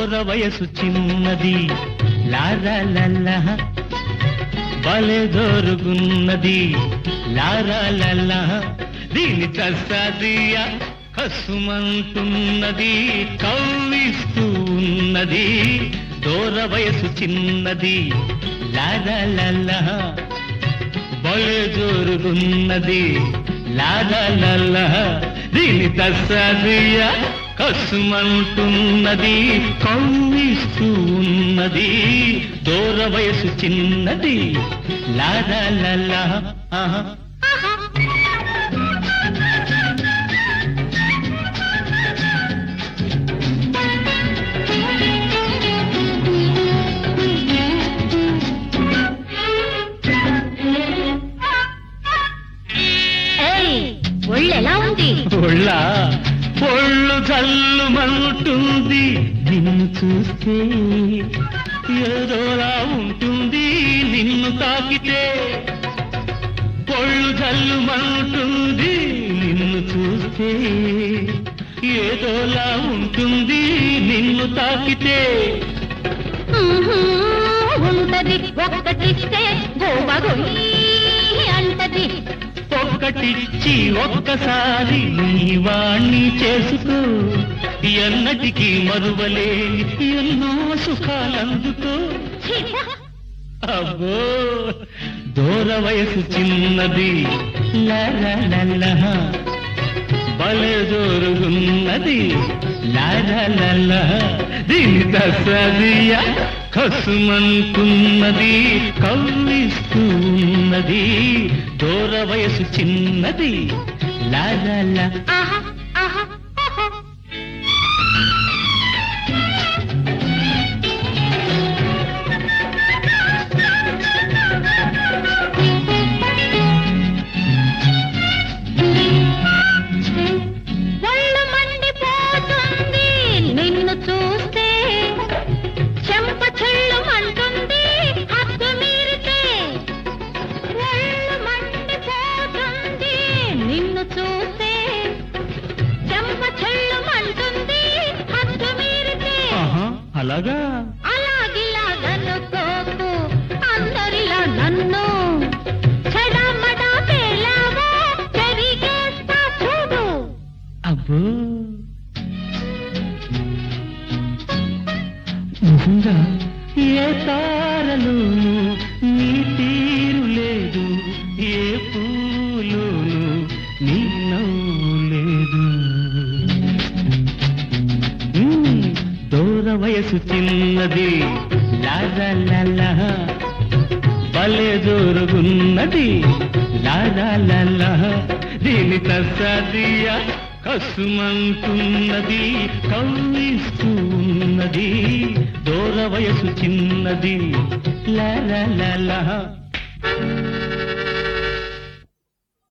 దూర వయసు చిన్నది లారా లల్లా బలే దోరుగున్నది లారా లల్లా దీని తస్సాదియా కసుమంటున్నది కవ్విస్తూ ఉన్నది దూర వయసు చిన్నది లారా లల్లా బలే జోరుగున్నది లాలా లల్లా దీని తస్సదియ కసుమంటున్నది కవ్విస్తూ ఉన్నది దూర వయసు చిన్నది లాలా లల్లా ఆహా ఏయ్ ఒళ్ళెలా ఉంది ఒళ్ళ ఒళ్ళు చల్లుమంటుంది నిన్ను చూస్తే ఏదోలా ఉంటుంది నిన్ను తాకితే ఒళ్ళు చల్లుమంటుంది నిన్ను చూస్తే ఏదోలా ఉంటుంది నిన్ను తాకితే ఉహూ, ఉంటది ఒక్కటిస్తే గోవగొయ్యి అంటది ఒక్కటిచ్చి ఒక్కసారి నీ వాణ్ణి చేసుకో ఎన్నటికీ మరువలేని ఎన్నో సుఖాలందుకో ఛీ, పో. అబ్బో దూర వయసు చిన్నది లలలల బలే జోరుగున్నది లలలల దీని దసదియ కసుమంటున్నది కవ్విస్తూ ఉన్నది దూర వయసు చిన్నది లలల ఆహా ఆహా ఆహా. ఒళ్ళు మండిపోతుంది నిన్ను చూస్తే చెంప చెల్లుమంటుంది హద్దు మీరితే ఒళ్ళు మండిపోతుంది నిన్ను చూస్తే చెంప చెల్లుమంటుంది హద్దు మీరితే ఆహా అలాగా అలాగిలాగనుకోకు అందరిలా నన్ను చెడమడా పేలావో చెరిగేస్తా చూడు అబ్బో నిజంగా ఏ తారలోను నీ తీరు లేదు ఏ పూలోను నీ నవ్వు లేదు ఉమ్, దూర వయసు చిన్నది లాలా లాలా భలే జోరుగున్నది లాలా లాలా దీని తస్సదియ కసుమంటున్నది కవ్విస్తూ ఉన్నది దూర వయసు చిన్నది లాలా లాలా